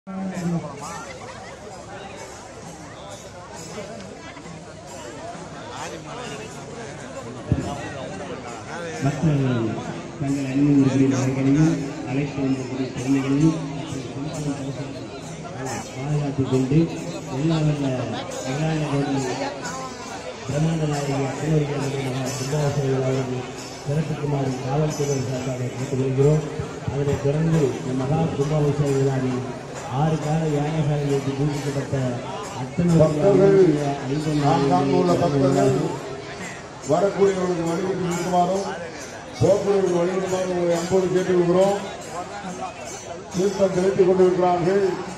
மக்கள் தங்கள் அணிந்திருக்கிற நகைகளையும் அழைத்து வந்திருக்கிற பெருமைகளையும் பாதுகாத்துக் கொண்டு எல்லா வல்ல வெங்காயகோடி பிரமாண்ட நாயகி அலுவலக சுந்தாசேகர் அவர்கள் சிறப்புக்குமாறு காவல்துறை சார்பாக கேட்டுக்கொள்கிறோம் அதனைத் தொடர்ந்து இந்த மகா கும்பாபிஷேக விழாவில் ஆறு கால யானைகளுக்கு பூஜிக்கப்பட்ட அத்தனை பக்தர்கள் ஐந்து நான்காம் உள்ள பக்தர்கள் வரக்கூடியவர்களுக்கு வழிவிட்டு இருக்குமாறும் போக்குவரத்து வழிவிடுமாறும் உங்களை அன்போடு கேட்டுக்கொள்கிறோம் தீர்த்தம் செலுத்திக் கொண்டிருக்கிறார்கள்